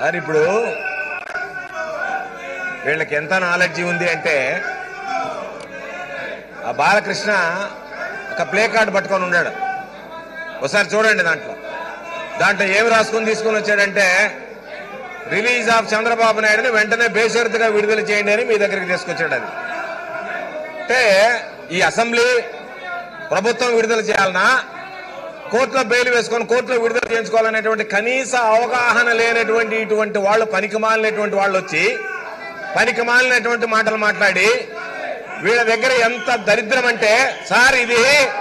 sir ఇప్పుడు వీళ్ళకి ఎంత నాలెడ్జి ఉంది అంటే ఆ బాలకృష్ణ ఒక ప్లే కార్డు పట్టుకొని ఉన్నాడు ఒకసారి చూడండి దాంట్లో దాంట్లో ఏమి రాసుకొని తీసుకొని వచ్చాడంటే రిలీజ్ ఆఫ్ చంద్రబాబు నాయుడుని వెంటనే బేషరతుగా విడుదల చేయండి అని మీ దగ్గరికి తీసుకొచ్చాడు అది అంటే ఈ అసెంబ్లీ ప్రభుత్వం విడుదల చేయాలన్నా కోర్టులో బెయిల్ వేసుకొని కోర్టులో విడుదల చేయించుకోవాలనేటువంటి కనీస అవగాహన లేనటువంటి ఇటువంటి వాళ్ళు పనికిమాలినటువంటి వాళ్ళు వచ్చి పనికిమాలినటువంటి మాటలు మాట్లాడి వీళ్ళ దగ్గర ఎంత దరిద్రం అంటే సార్ ఇది